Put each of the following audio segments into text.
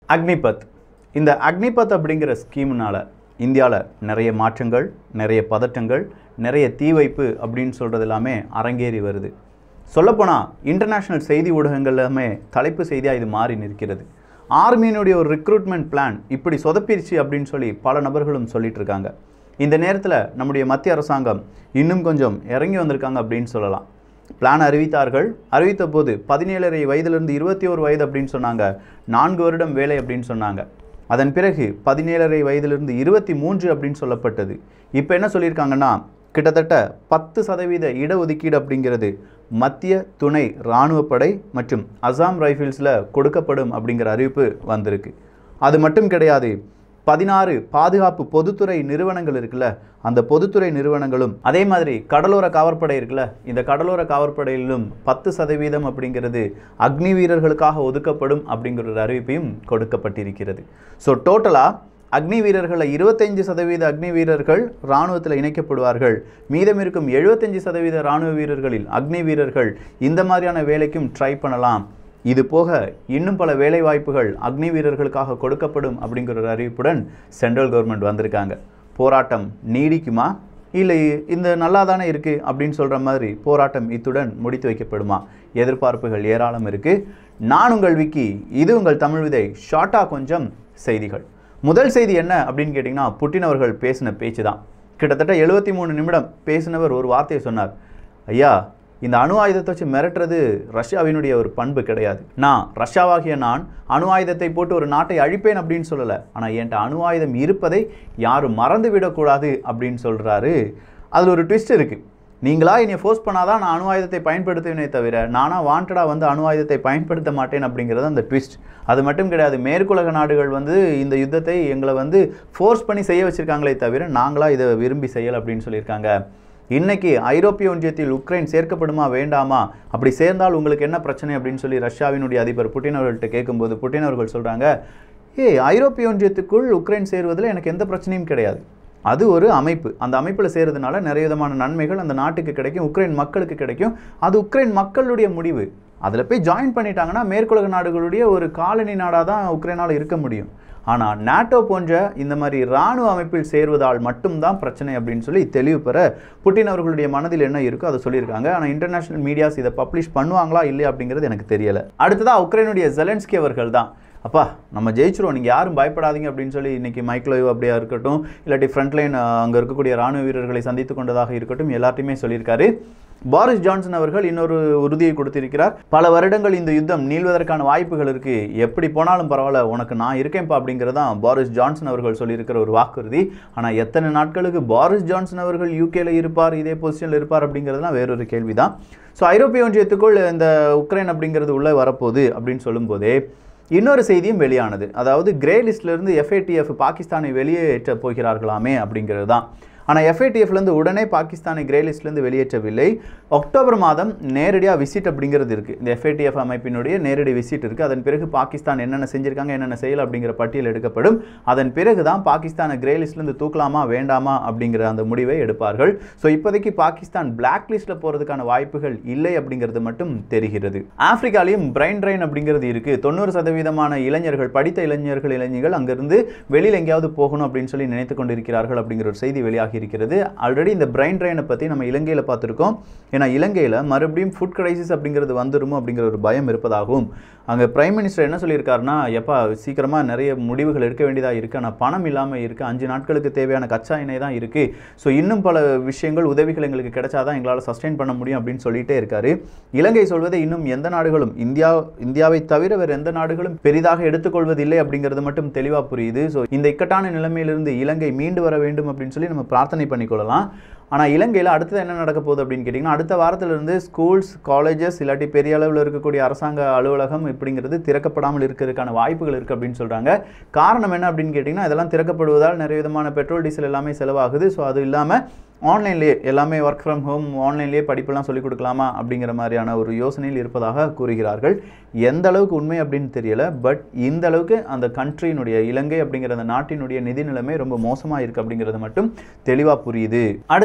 அக்னிபத் இந்த அக்னிபத் அப்படிங்கிற ஸ்கீம்னால இந்தியாவில் நிறைய மாற்றங்கள் நிறைய பதட்டங்கள் நிறைய தீ வைப்பு அப்படின்னு சொல்கிறது எல்லாமே அரங்கேறி வருது சொல்லப்போனால் இன்டர்நேஷ்னல் செய்தி ஊடகங்கள் எல்லாமே தலைப்பு செய்தியாக இது மாறி நிற்கிறது ஆர்மியினுடைய ஒரு ரெக்ரூட்மெண்ட் பிளான் இப்படி சொதப்பிருச்சு அப்படின்னு சொல்லி பல நபர்களும் சொல்லிட்டு இருக்காங்க இந்த நேரத்தில் நம்முடைய மத்திய அரசாங்கம் இன்னும் கொஞ்சம் இறங்கி வந்திருக்காங்க அப்படின்னு சொல்லலாம் பிளான் அறிவித்தார்கள் அறிவித்த போது பதினேழரை வயதிலிருந்து இருபத்தி ஒரு வயது அப்படின்னு சொன்னாங்க நான்கு வருடம் வேலை அப்படின்னு சொன்னாங்க அதன் பிறகு பதினேழரை வயதிலிருந்து இருபத்தி மூன்று அப்படின்னு சொல்லப்பட்டது இப்போ என்ன சொல்லியிருக்காங்கன்னா கிட்டத்தட்ட பத்து சதவீத இடஒதுக்கீடு அப்படிங்கிறது மத்திய துணை இராணுவப்படை மற்றும் அசாம் ரைஃபிள்ஸில் கொடுக்கப்படும் அப்படிங்கிற அறிவிப்பு வந்திருக்கு அது மட்டும் கிடையாது பதினாறு பாதுகாப்பு பொதுத்துறை நிறுவனங்கள் இருக்குல்ல அந்த பொதுத்துறை நிறுவனங்களும் அதே மாதிரி கடலோர காவற்படை இருக்குல்ல இந்த கடலோர காவற்படையிலும் பத்து சதவீதம் அப்படிங்கிறது அக்னி வீரர்களுக்காக ஒதுக்கப்படும் அப்படிங்கிற ஒரு அறிவிப்பையும் கொடுக்கப்பட்டிருக்கிறது ஸோ டோட்டலாக அக்னி வீரர்களில் இருபத்தைந்து சதவீத அக்னி வீரர்கள் இராணுவத்தில் இணைக்கப்படுவார்கள் மீதம் இருக்கும் எழுபத்தஞ்சு சதவீத இராணுவ வீரர்களில் அக்னி வீரர்கள் இந்த மாதிரியான வேலைக்கும் ட்ரை பண்ணலாம் இது போக இன்னும் பல வேலை வாய்ப்புகள் அக்னி வீரர்களுக்காக கொடுக்கப்படும் அப்படிங்கிற ஒரு அறிவிப்புடன் சென்ட்ரல் கவர்மெண்ட் வந்திருக்காங்க போராட்டம் நீடிக்குமா இல்லை இந்த நல்லா தானே இருக்குது அப்படின்னு சொல்கிற மாதிரி போராட்டம் இத்துடன் முடித்து வைக்கப்படுமா எதிர்பார்ப்புகள் ஏராளம் இருக்குது நான் உங்கள் விக்கி இது உங்கள் தமிழ் விதை ஷார்ட்டாக கொஞ்சம் செய்திகள் முதல் செய்தி என்ன அப்படின்னு கேட்டிங்கன்னா புட்டின் அவர்கள் பேசின பேச்சு தான் கிட்டத்தட்ட எழுபத்தி மூணு நிமிடம் பேசினவர் ஒரு வார்த்தையை சொன்னார் ஐயா இந்த அணு ஆயுதத்தை வச்சு மிரட்டுறது ரஷ்யாவினுடைய ஒரு பண்பு கிடையாது நான் ரஷ்யாவாகிய நான் அணு ஆயுதத்தை போட்டு ஒரு நாட்டை அழிப்பேன் அப்படின்னு சொல்லலை ஆனால் என்கிட்ட அணு ஆயுதம் இருப்பதை யாரும் மறந்து விடக்கூடாது அப்படின்னு சொல்கிறாரு அதில் ஒரு ட்விஸ்ட் இருக்குது நீங்களா என்னை ஃபோர்ஸ் பண்ணாதான் நான் அணு ஆயுதத்தை பயன்படுத்துவேனே தவிர நானா வாண்டடாக வந்து அணு ஆயுதத்தை பயன்படுத்த மாட்டேன் அப்படிங்கிறது அந்த ட்விஸ்ட் அது மட்டும் கிடையாது மேற்குலக நாடுகள் வந்து இந்த யுத்தத்தை எங்களை வந்து ஃபோர்ஸ் பண்ணி செய்ய வச்சிருக்காங்களே தவிர நாங்களா இதை விரும்பி செய்யலை அப்படின்னு சொல்லியிருக்காங்க இன்னைக்கு ஐரோப்பிய ஒன்றியத்தில் உக்ரைன் சேர்க்கப்படுமா வேண்டாமா அப்படி சேர்ந்தால் உங்களுக்கு என்ன பிரச்சனை அப்படின்னு சொல்லி ரஷ்யாவினுடைய அதிபர் புட்டின் அவர்கள்ட்ட கேட்கும்போது புட்டின் அவர்கள் சொல்கிறாங்க ஏய் ஐரோப்பிய ஒன்றியத்துக்குள் உக்ரைன் சேருவதில் எனக்கு எந்த பிரச்சனையும் கிடையாது அது ஒரு அமைப்பு அந்த அமைப்பில் சேர்றதுனால நிறைய விதமான நன்மைகள் அந்த நாட்டுக்கு கிடைக்கும் உக்ரைன் மக்களுக்கு கிடைக்கும் அது உக்ரைன் மக்களுடைய முடிவு அதில் போய் ஜாயின் பண்ணிட்டாங்கன்னா மேற்குலக நாடுகளுடைய ஒரு காலனி நாடாக தான் உக்ரைனால் இருக்க முடியும் ஆனால் நாட்டோ போன்ற இந்த மாதிரி இராணுவ அமைப்பில் சேர்வதால் மட்டும்தான் பிரச்சனை அப்படின்னு சொல்லி தெளிவு பெற புட்டின் அவர்களுடைய மனதில் என்ன இருக்கோ அதை சொல்லியிருக்காங்க ஆனால் இன்டர்நேஷனல் மீடியாஸ் இதை பப்ளிஷ் பண்ணுவாங்களா இல்லையா அப்படிங்கிறது எனக்கு தெரியலை அடுத்ததாக உக்ரைனுடைய ஜெலன்ஸ்கி அவர்கள் தான் அப்பா நம்ம ஜெயிச்சிருவோம் நீங்கள் யாரும் பயப்படாதீங்க அப்படின்னு சொல்லி இன்றைக்கி மைக்ரோவேவ் அப்படியா இருக்கட்டும் இல்லாட்டி ஃப்ரண்ட்லைன் அங்கே இருக்கக்கூடிய ராணுவ வீரர்களை சந்தித்து கொண்டதாக இருக்கட்டும் எல்லாத்தையுமே சொல்லியிருக்காரு பாரிஸ் ஜான்சன் அவர்கள் இன்னொரு உறுதியை கொடுத்திருக்கிறார் பல வருடங்கள் இந்த யுத்தம் நீள்வதற்கான வாய்ப்புகள் இருக்கு எப்படி போனாலும் பரவாயில்ல உனக்கு நான் இருக்கேன்ப்பா அப்படிங்கிறது தான் பாரிஸ் ஜான்சன் அவர்கள் சொல்லியிருக்கிற ஒரு வாக்குறுதி ஆனால் எத்தனை நாட்களுக்கு பாரிஸ் ஜான்சன் அவர்கள் யூகேல இருப்பார் இதே பொசிஷனில் இருப்பார் அப்படிங்கிறதுலாம் வேறொரு கேள்வி தான் ஸோ ஐரோப்பிய ஒன்றியத்துக்குள் இந்த உக்ரைன் அப்படிங்கிறது உள்ளே வரப்போகுது அப்படின்னு சொல்லும்போதே இன்னொரு செய்தியும் வெளியானது அதாவது கிரே லிஸ்ட்லேருந்து எஃப்ஏடிஎஃப் பாகிஸ்தானை வெளியேற்ற போகிறார்களாமே அப்படிங்கிறது தான் ஆனால் எஃப்ஏடிஎஃப்லேருந்து உடனே பாகிஸ்தானை கிரே லிஸ்ட்லேருந்து வெளியேற்றவில்லை அக்டோபர் மாதம் நேரடியாக விசிட் அப்படிங்கிறது இருக்குது இந்த எஃப்ஏடிஎஃப் அமைப்பினுடைய நேரடி விசிட் இருக்குது அதன் பிறகு பாகிஸ்தான் என்னென்ன செஞ்சிருக்காங்க என்னென்ன செய்யல அப்படிங்கிற பட்டியல் எடுக்கப்படும் அதன் பிறகு தான் பாகிஸ்தானை கிரே லிஸ்ட்லேருந்து தூக்கலாமா வேண்டாமா அப்படிங்கிற அந்த முடிவை எடுப்பார்கள் ஸோ இப்போதைக்கு பாகிஸ்தான் பிளாக் லிஸ்ட்டில் போகிறதுக்கான வாய்ப்புகள் இல்லை அப்படிங்கிறது மட்டும் தெரிகிறது ஆப்பிரிக்காலையும் பிரைன் ட்ரைன் அப்படிங்கிறது இருக்குது தொண்ணூறு சதவீதமான இளைஞர்கள் படித்த இளைஞர்கள் இளைஞர்கள் அங்கிருந்து வெளியில் எங்கேயாவது போகணும் அப்படின்னு சொல்லி நினைத்து கொண்டிருக்கிறார்கள் அப்படிங்கிற ஒரு செய்தி வெளியாகி இருக்கிறது ஆல்ரெடி இந்த பிரைன் ட்ரைனை பற்றி நம்ம இலங்கையில் பார்த்துருக்கோம் ஏன்னா இலங்கையில் மறுபடியும் ஃபுட் கிரைசிஸ் அப்படிங்கிறது வந்துருமோ அப்படிங்கிற ஒரு பயம் இருப்பதாகவும் அங்கே பிரைம் மினிஸ்டர் என்ன சொல்லியிருக்காருன்னா எப்பா சீக்கிரமாக நிறைய முடிவுகள் எடுக்க வேண்டியதாக இருக்குது ஆனால் பணம் இல்லாமல் இருக்குது அஞ்சு நாட்களுக்கு தேவையான கச்சா எண்ணெய் தான் இருக்குது ஸோ இன்னும் பல விஷயங்கள் உதவிகள் எங்களுக்கு கிடைச்சாதான் எங்களால் சஸ்டெயின் பண்ண முடியும் அப்படின்னு சொல்லிட்டே இருக்காரு இலங்கை சொல்வதை இன்னும் எந்த நாடுகளும் இந்தியா இந்தியாவை தவிர வேறு எந்த நாடுகளும் பெரிதாக எடுத்துக்கொள்வதில்லை அப்படிங்கிறது மட்டும் தெளிவாக புரியுது ஸோ இந்த இக்கட்டான நிலைமையிலிருந்து இலங்கை மீண்டு வர வேண்டும் அப்படின்னு சொல்லி நம்ம பிரார்த்தனை பண்ணிக்கொள்ளலாம் ஆனால் இலங்கையில் அடுத்தது என்ன நடக்க போகுது அப்படின்னு கேட்டிங்கன்னா அடுத்த வாரத்திலிருந்து ஸ்கூல்ஸ் காலேஜஸ் இல்லாட்டி பெரிய அளவில் இருக்கக்கூடிய அரசாங்க அலுவலகம் இப்படிங்கிறது திறக்கப்படாமல் இருக்கிறதுக்கான வாய்ப்புகள் இருக்குது அப்படின்னு சொல்கிறாங்க காரணம் என்ன அப்படின்னு கேட்டிங்கன்னா இதெல்லாம் திறக்கப்படுவதால் நிறைய விதமான பெட்ரோல் டீசல் எல்லாமே செலவாகுது ஸோ அது இல்லாமல் ஆன்லைன்லேயே எல்லாமே ஒர்க் ஃப்ரம் ஹோம் ஆன்லைன்லேயே படிப்பெல்லாம் சொல்லிக் கொடுக்கலாமா அப்படிங்கிற மாதிரியான ஒரு யோசனையில் இருப்பதாக கூறுகிறார்கள் எந்த அளவுக்கு உண்மை அப்படின்னு தெரியல பட் இந்த அளவுக்கு அந்த கண்ட்ரியினுடைய இலங்கை அப்படிங்கிற அந்த நாட்டினுடைய நிதி நிலைமை ரொம்ப மோசமாக இருக்குது அப்படிங்கிறது மட்டும் தெளிவாக புரியுது அடுத்ததா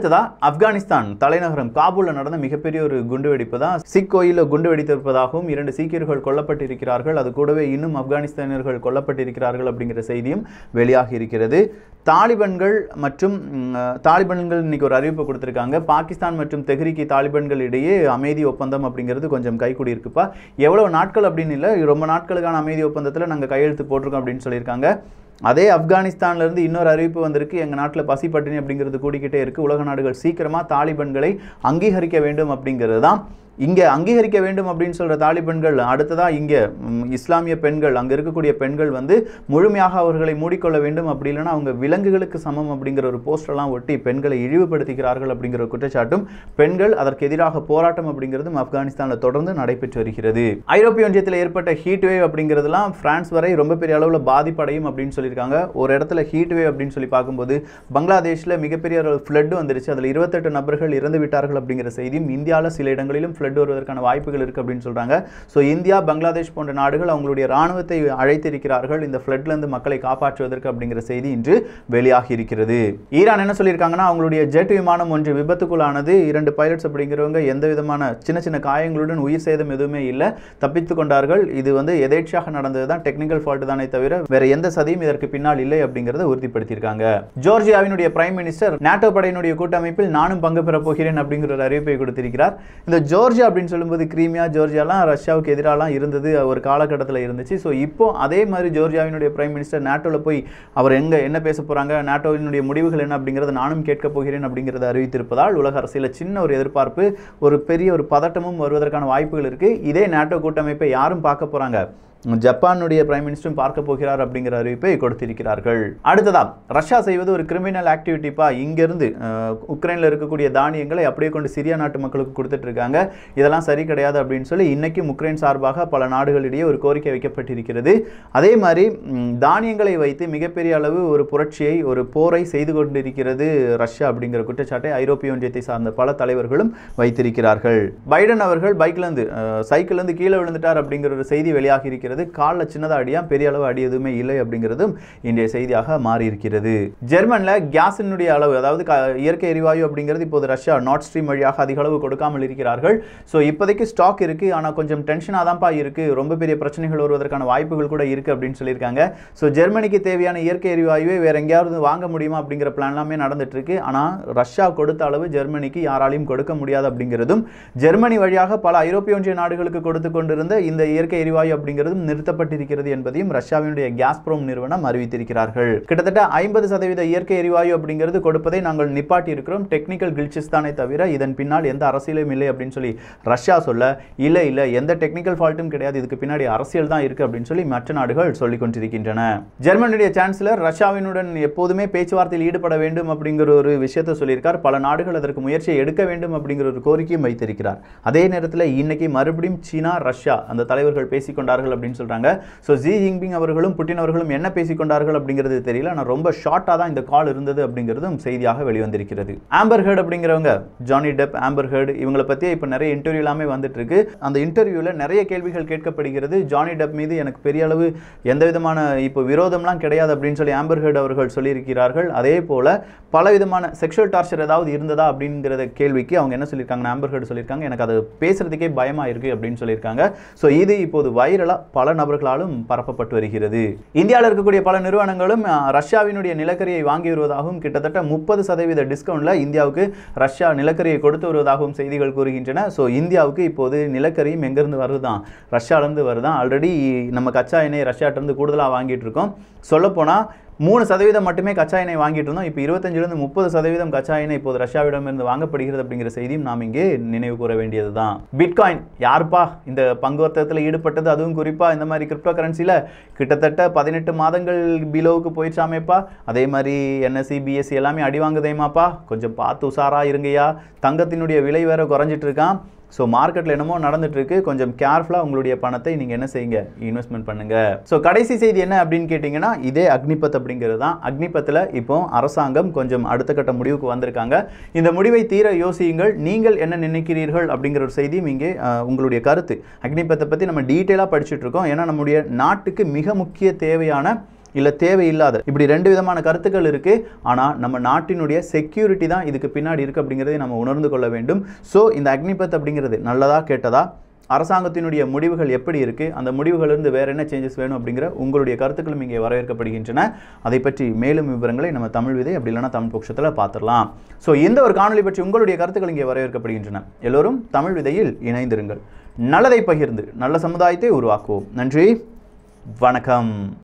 அடுத்ததா ஆப்கானிஸ்தான் தலைநகரம் காபூல்ல நடந்த மிகப்பெரிய ஒரு குண்டுவெடிப்பு தான் சிக் கோயிலில் குண்டு வெடித்திருப்பதாகவும் இரண்டு சீக்கியர்கள் கொல்லப்பட்டிருக்கிறார்கள் அது கூடவே இன்னும் ஆப்கானிஸ்தானியர்கள் கொல்லப்பட்டிருக்கிறார்கள் அப்படிங்கிற செய்தியும் வெளியாகி இருக்கிறது தாலிபன்கள் மற்றும் ம், தாலிபன்கள் இன்னைக்கு ஒரு அறிவிப்பு கொடுத்திருக்காங்க பாகிஸ்தான் மற்றும் தெஹ்ரிக்கி தாலிபன்கள் இடையே அமைதி ஒப்பந்தம் அப்படிங்கிறது கொஞ்சம் கைகூடி இருக்குப்பா எவ்வளவு நாட்கள் அப்படின்னு இல்லை ரொம்ப நாட்களுக்கான அமைதி ஒப்பந்தத்தில் நாங்கள் கையெழுத்து போட்டிருக்கோம் அப்படின்னு சொல்லியிருக்காங்க அதே ஆப்கானிஸ்தான்ல இருந்து இன்னொரு அறிவிப்பு வந்திருக்கு எங்கள் நாட்டில் பசி பட்டினி அப்படிங்கிறது கூடிக்கிட்டே இருக்கு உலக நாடுகள் சீக்கிரமாக தாலிபன்களை அங்கீகரிக்க வேண்டும் அப்படிங்கிறது தான் இங்கே அங்கீகரிக்க வேண்டும் அப்படின்னு சொல்கிற தாலிபன்கள் அடுத்ததாக இங்கே ம், இஸ்லாமிய பெண்கள் அங்கே இருக்கக்கூடிய பெண்கள் வந்து முழுமையாக அவர்களை மூடிக்கொள்ள வேண்டும் அப்படி இல்லைன்னா அவங்க விலங்குகளுக்கு சமம் அப்படிங்கிற ஒரு போஸ்டர்லாம் ஒட்டி பெண்களை இழிவுபடுத்துகிறார்கள் அப்படிங்கிற ஒரு குற்றச்சாட்டும் பெண்கள் அதற்கு எதிராக போராட்டம் அப்படிங்கிறதும் ஆப்கானிஸ்தானில் தொடர்ந்து நடைபெற்று வருகிறது ஐரோப்பிய ஒன்றியத்தில் ஏற்பட்ட ஹீட் வேவ் அப்படிங்கிறதுலாம் பிரான்ஸ் வரை ரொம்ப பெரிய அளவில் பாதிப்படையும் அப்படின்னு சொல்லியிருக்காங்க ஒரு இடத்துல ஹீட் வேவ் அப்படின்னு சொல்லி பார்க்கும்போது பங்களாதேஷில் மிகப்பெரிய ஒரு ஃப்ளட் வந்துருச்சு அதில் இருபத்தெட்டு நபர்கள் இறந்து விட்டார்கள் அப்படிங்கிற செய்தியும் இந்தியாவில் சில இடங்களிலும் ஃப்ளட் வருவதற்கான வாய்ப்புகள் இருக்குது அப்படின்னு சொல்கிறாங்க ஸோ இந்தியா பங்களாதேஷ் போன்ற நாடுகள் அவங்களுடைய ராணுவத்தை அழைத்திருக்கிறார்கள் இந்த ஃப்ளட்லேருந்து மக்களை காப்பாற்றுவதற்கு அப்படிங்கிற செய்தி இன்று வெளியாகி இருக்கிறது ஈரான் என்ன சொல்லியிருக்காங்கன்னா அவங்களுடைய ஜெட் விமானம் ஒன்று விபத்துக்குள்ளானது இரண்டு பைலட்ஸ் அப்படிங்கிறவங்க எந்த விதமான சின்ன சின்ன காயங்களுடன் உயிர் சேதம் எதுவுமே இல்லை தப்பித்து கொண்டார்கள் இது வந்து எதேட்சாக நடந்தது தான் டெக்னிக்கல் ஃபால்ட் தானே தவிர வேற எந்த சதியும் இதற்கு பின்னால் இல்லை அப்படிங்கிறத உறுதிப்படுத்தியிருக்காங்க ஜோர்ஜியாவினுடைய பிரைம் மினிஸ்டர் நாட்டோ படையினுடைய கூட்டமைப்பில் நானும் பங்கு பெறப் போகிறேன் அப்படிங்கிற ஒரு அறிவிப்பை கொடுத்திருக்கிறார் இந்த ஜோர்ஜியா அப்படின்னு சொல்லும்போது கிரீமியா ஜோர்ஜியாலாம் ரஷ்யாவுக்கு எதிராலாம் இருந்தது ஒரு காலகட்டத்தில் இருந்துச்சு ஸோ இப்போ அதே மாதிரி ஜோர்ஜியாவினுடைய பிரைம் மினிஸ்டர் நாட்டோவில் போய் அவர் எங்க என்ன பேச போறாங்க நாட்டோவினுடைய முடிவுகள் என்ன அப்படிங்கிறத நானும் கேட்க போகிறேன் அப்படிங்கிறத அறிவித்திருப்பதால் உலக அரசியலில் சின்ன ஒரு எதிர்பார்ப்பு ஒரு பெரிய ஒரு பதட்டமும் வருவதற்கான வாய்ப்புகள் இருக்கு இதே நாட்டோ கூட்டமைப்பை யாரும் பார்க்க போறாங்க ஜப்பானுடைய பிரைம் மினிஸ்டரும் பார்க்க போகிறார் அப்படிங்கிற அறிவிப்பை கொடுத்திருக்கிறார்கள் அடுத்ததா ரஷ்யா செய்வது ஒரு கிரிமினல் ஆக்டிவிட்டிப்பா இங்கிருந்து அஹ், உக்ரைன்ல இருக்கக்கூடிய தானியங்களை அப்படியே கொண்டு சிரியா நாட்டு மக்களுக்கு கொடுத்துட்டு இருக்காங்க இதெல்லாம் சரி கிடையாது அப்படின்னு சொல்லி இன்னைக்கும் உக்ரைன் சார்பாக பல நாடுகளிடையே ஒரு கோரிக்கை வைக்கப்பட்டிருக்கிறது அதே மாதிரி ம், தானியங்களை வைத்து மிகப்பெரிய அளவு ஒரு புரட்சியை ஒரு போரை செய்து கொண்டிருக்கிறது ரஷ்யா அப்படிங்கிற குற்றச்சாட்டை ஐரோப்பிய ஒன்றியத்தை சார்ந்த பல தலைவர்களும் வைத்திருக்கிறார்கள் பைடன் அவர்கள் பைக்லேருந்து சைக்கிள்லேருந்து கீழே விழுந்துட்டார் அப்படிங்கிற ஒரு செய்தி வெளியாகி இருக்கிறது காலில் சின்னதாக அடியா பெரிய அளவு அடி எதுவுமே இல்லை அப்படிங்கிறதும் இன்றைய செய்தியாக மாறி இருக்கிறது ஜெர்மனில் கேஸினுடைய அளவு அதாவது க- இயற்கை எரிவாயு அப்படிங்கிறது இப்போது ரஷ்யா நார்த் ஸ்ட்ரீம் வழியாக அதிக அளவு கொடுக்காமல் இருக்கிறார்கள் ஸோ இப்போதைக்கு ஸ்டாக் இருக்குது ஆனால் கொஞ்சம் டென்ஷனாக தான்ப்பா இருக்குது ரொம்ப பெரிய பிரச்சனைகள் வருவதற்கான வாய்ப்புகள் கூட இருக்குது அப்படின்னு சொல்லியிருக்காங்க ஸோ ஜெர்மனிக்கு தேவையான இயற்கை எரிவாயுவை வேற எங்கேயாவது வாங்க முடியுமா அப்படிங்கிற பிளான் எல்லாமே நடந்துட்டு இருக்கு ஆனால் ரஷ்யா கொடுத்த அளவு ஜெர்மனிக்கு யாராலையும் கொடுக்க முடியாது அப்படிங்கிறதும் ஜெர்மனி வழியாக பல ஐரோப்பிய ஒன்றிய நாடுகளுக்கு கொடுத்து கொண்டிருந்த இந்த இயற்கை எரிவாயு அப்படிங்கிறதும் நிறுத்தப்பட்டிருக்கிறது என்பதையும் ரஷ்யாவினுடைய கேஸ்ப்ரோம் நிறுவனம் அறிவித்திருக்கிறார்கள் கிட்டத்தட்ட ஐம்பது சதவீத இயற்கை எரிவாயு அப்படிங்கிறது கொடுப்பதை நாங்கள் நிப்பாட்டி இருக்கிறோம் டெக்னிக்கல் கில்ச்சஸ் தானே தவிர இதன் பின்னால் எந்த அரசியலும் இல்லை அப்படின்னு சொல்லி ரஷ்யா சொல்ல இல்லை இல்லை எந்த டெக்னிக்கல் ஃபால்ட்டும் கிடையாது இதுக்கு பின்னாடி அரசியல் தான் இருக்கு அப்படின்னு சொல்லி மற்ற நாடுகள் சொல்லிக் கொண்டிருக்கின்றன ஜெர்மனியுடைய சான்சலர் ரஷ்யாவினுடன் எப்போதுமே பேச்சுவார்த்தையில் ஈடுபட வேண்டும் அப்படிங்கிற ஒரு விஷயத்தை சொல்லியிருக்கார் பல நாடுகள் அதற்கு முயற்சியை எடுக்க வேண்டும் அப்படிங்கிற ஒரு கோரிக்கையும் வைத்திருக்கிறார் அதே நேரத்தில் இன்னைக்கு மறுபடியும் சீனா ரஷ்யா அந்த தலைவர்கள் பேசிக்கொண்டார்கள் அப்படின்னு சொல்றாங்க ஸோ ஜி ஜின்பிங் அவர்களும் புட்டின் அவர்களும் என்ன பேசிக்கொண்டார்கள் அப்படிங்கிறது தெரியல ஆனால் ரொம்ப ஷார்ட்டாக தான் இந்த கால் இருந்தது அப்படிங்கிறதும் செய்தியாக வெளிவந்திருக்கிறது ஆம்பர் ஹெர்ட் அப்படிங்கிறவங்க ஜானி டெப் ஆம்பர் ஹெர்ட் இவங்களை பற்றி இப்போ நிறைய இன்டர்வியூ எல்லாமே வந்துட்டு இருக்கு அந்த இன்டர்வியூவில் நிறைய கேள்விகள் கேட்கப்படுகிறது ஜானி டெப் மீது எனக்கு பெரிய அளவு எந்த விதமான இப்போ விரோதம்லாம் கிடையாது அப்படின்னு சொல்லி ஆம்பர் ஹெர்ட் அவர்கள் சொல்லியிருக்கிறார்கள் அதே போல பல விதமான செக்ஷுவல் டார்ச்சர் ஏதாவது இருந்ததா அப்படிங்கிறத கேள்விக்கு அவங்க என்ன சொல்லியிருக்காங்க ஆம்பர் ஹெர்ட் சொல்லியிருக்காங்க எனக்கு அது பேசுறதுக்கே பயமா இருக்கு அப்படின்னு சொல்லியிருக்காங்க ஸோ இது இப்போது வைரலாக பல நபர்களாலும் பரப்பப்பட்டு வருகிறது இந்தியாவில் இருக்கக்கூடிய பல நிறுவனங்களும் அஹ், ரஷ்யாவினுடைய நிலக்கரியை வாங்கி வருவதாகவும் கிட்டத்தட்ட முப்பது சதவீத டிஸ்கவுண்ட்ல இந்தியாவுக்கு ரஷ்யா நிலக்கரியை கொடுத்து வருவதாகவும் செய்திகள் கூறுகின்றன ஸோ இந்தியாவுக்கு இப்போது நிலக்கரியும் எங்கேருந்து வருதான் ரஷ்யாவிலேருந்து வருதான் ஆல்ரெடி நம்ம கச்சா எண்ணெய் ரஷ்யாட்டிருந்து கூடுதலாக வாங்கிட்டு இருக்கோம் சொல்லப்போனால் மூணு சதவீதம் மட்டுமே கச்சா எண்ணெய் வாங்கிட்டு இருந்தோம் இப்போ இருபத்தஞ்சிலிருந்து முப்பது சதவீதம் கச்சா எண்ணெய் இப்போது ரஷ்யாவிடமிருந்து வாங்கப்படுகிறது அப்படிங்கிற செய்தியும் நாம் இங்கே நினைவு கூற வேண்டியது தான் பிட்காயின் யாருப்பா இந்த பங்கு வர்த்தகத்தில் ஈடுபட்டது அதுவும் குறிப்பாக இந்த மாதிரி கிரிப்டோ கரன்சியில் கிட்டத்தட்ட பதினெட்டு மாதங்கள் பிலோவுக்கு போயிடுச்சாமேப்பா அதே மாதிரி என்எஸ்சி பிஎஸ்சி எல்லாமே அடி வாங்குதேமாப்பா கொஞ்சம் பார்த்து உஷாரா இருங்கய்யா தங்கத்தினுடைய விலை வேற குறைஞ்சிட்டு இருக்கான் ஸோ மார்க்கெட்டில் என்னமோ நடந்துட்டு இருக்கு கொஞ்சம் கேர்ஃபுல்லாக உங்களுடைய பணத்தை நீங்கள் என்ன செய்யுங்க இன்வெஸ்ட்மெண்ட் பண்ணுங்க ஸோ கடைசி செய்தி என்ன அப்படின்னு கேட்டிங்கன்னா இதே அக்னிபத் அப்படிங்கிறது தான் அக்னிபத்தில் இப்போ அரசாங்கம் கொஞ்சம் அடுத்த கட்ட முடிவுக்கு வந்திருக்காங்க இந்த முடிவை தீர யோசியுங்கள் நீங்கள் என்ன நினைக்கிறீர்கள் அப்படிங்கிற ஒரு செய்தியும் இங்கே அஹ், உங்களுடைய கருத்து அக்னிபத்தை பற்றி நம்ம டீட்டெயிலாக படிச்சுட்டு இருக்கோம் ஏன்னா நம்முடைய நாட்டுக்கு மிக முக்கிய தேவையான இல்லை தேவையில்லாத இப்படி ரெண்டு விதமான கருத்துக்கள் இருக்குது ஆனால் நம்ம நாட்டினுடைய செக்யூரிட்டி தான் இதுக்கு பின்னாடி இருக்குது அப்படிங்கிறதை நம்ம உணர்ந்து கொள்ள வேண்டும் ஸோ இந்த அக்னிபத் அப்படிங்கிறது நல்லதா கேட்டதா அரசாங்கத்தினுடைய முடிவுகள் எப்படி இருக்குது அந்த முடிவுகளிலிருந்து வேறு என்ன சேஞ்சஸ் வேணும் அப்படிங்கிற உங்களுடைய கருத்துக்களும் இங்கே வரவேற்கப்படுகின்றன அதை பற்றி மேலும் விவரங்களை நம்ம தமிழ் விதை அப்படி இல்லைன்னா தமிழ் பட்சத்தில் பார்த்துடலாம் ஸோ இந்த ஒரு காணொலி பற்றி உங்களுடைய கருத்துக்கள் இங்கே வரவேற்கப்படுகின்றன எல்லோரும் தமிழ் விதையில் இணைந்திருங்கள் நல்லதை பகிர்ந்து நல்ல சமுதாயத்தை உருவாக்குவோம் நன்றி வணக்கம்